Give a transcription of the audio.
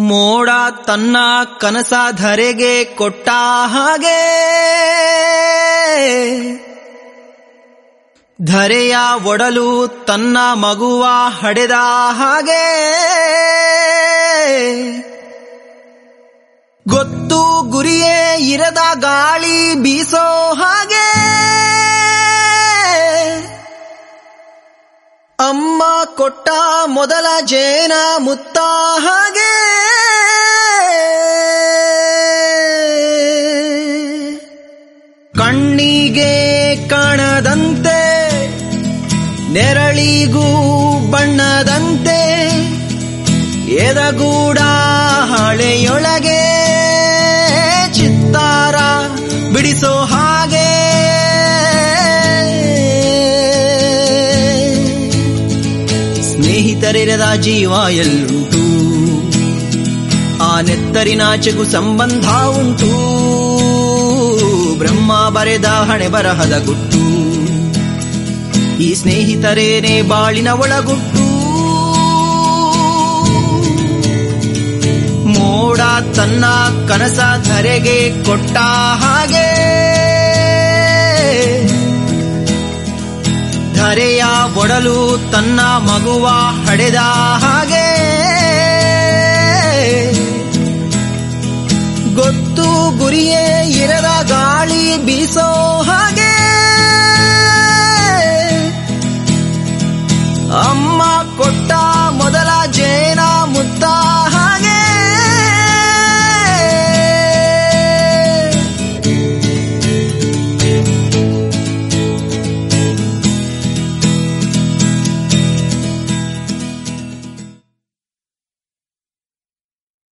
ಮೋಡ ತನ್ನ ಕನಸ ಧರೆಗೆ ಕೊಟ್ಟ ಹಾಗೆ ಧರೆಯ ಒಡಲು ತನ್ನ ಮಗುವ ಹಡೆದ ಹಾಗೆ ಗೊತ್ತು ಗುರಿಯೇ ಇರದ ಗಾಳಿ ಬೀಸೋ ಹಾಗೆ ಅಮ್ಮ ಕೊಟ್ಟ ಮೊದಲ ಜೇನ ಮುತ್ತ ಹಾಗೆ ಕಣ್ಣಿಗೆ ಕಾಣದಂತೆ ನೆರಳಿಗೂ ಬಣ್ಣದಂತೆ ಎದಗೂಡ ಹಳೆಯೊಳಗೆ ಚಿತ್ತಾರ ಬಿಡಿಸೋ ಹಾಗೆ ಸ್ನೇಹಿತರಿರದ ಜೀವ ಎಲ್ಲುಂಟು ಆ ನೆತ್ತರಿನಾಚೆಗೂ ಸಂಬಂಧ ಉಂಟು ಬ್ರಹ್ಮ ಬರೆದ ಹಣೆ ಬರಹದ ಗುಟ್ಟು ಈ ಸ್ನೇಹಿತರೇನೆ ಬಾಳಿನ ಒಳಗುಟ್ಟು ಮೋಡ ತನ್ನ ಕನಸ ಧರೆಗೆ ಕೊಟ್ಟ ಹಾಗೆ ಧರೆಯ ಒಡಲು ತನ್ನ ಮಗುವ ಹಡೆದ ಹಾಗೆ ಗೊತ್ತು ಗುರಿಯೇ